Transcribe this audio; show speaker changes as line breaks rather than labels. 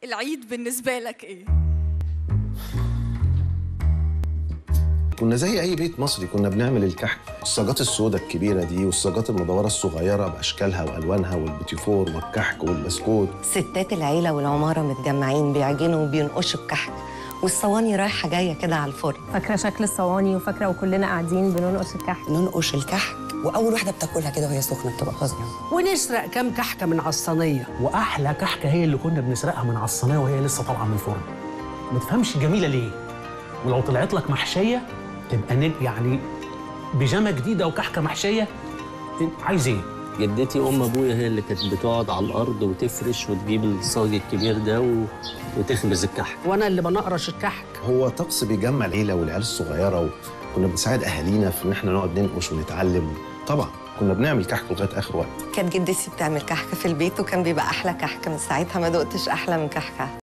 العيد بالنسبة لك إيه؟
كنا زي اي بيت مصري كنا بنعمل الكحك الصاجات السوداء الكبيره دي والصاجات المدوره الصغيره باشكالها والوانها والبيتيفور والكحك والبسكوت
ستات العيلة والعمارة متجمعين بيعجنوا وبينقشوا الكحك والصواني رايحة جاية كده على الفرن
فاكره شكل الصواني وفاكره وكلنا قاعدين بننقش الكحك
ننقش الكحك وأول واحدة بتاكلها كده وهي سخنة بتبقى فظيعة
ونسرق كام كحكه من على الصينيه
واحلى كحكه هي اللي كنا بنسرقها من على الصينيه وهي لسه طالعه من الفرن ما تفهمش جميله ليه ولو طلعت لك محشيه تبقى نب- يعني بيجامه جديده وكحكه محشيه إنت عايز ايه
جدتي ام ابويا هي اللي كانت بتقعد على الارض وتفرش وتجيب الصاج الكبير ده و... وتخبز الكحك
وانا اللي بنقرش الكحك
هو طقس بيجمع العيله والعيال الصغيره وكنا بنساعد اهالينا في ان احنا نقعد ننقش ونتعلم طبعا كنا بنعمل كحك لغايه اخر وقت
كانت جدتي بتعمل كحك في البيت وكان بيبقى أحلى كحك من ساعتها ما دقتش أحلى من كحكة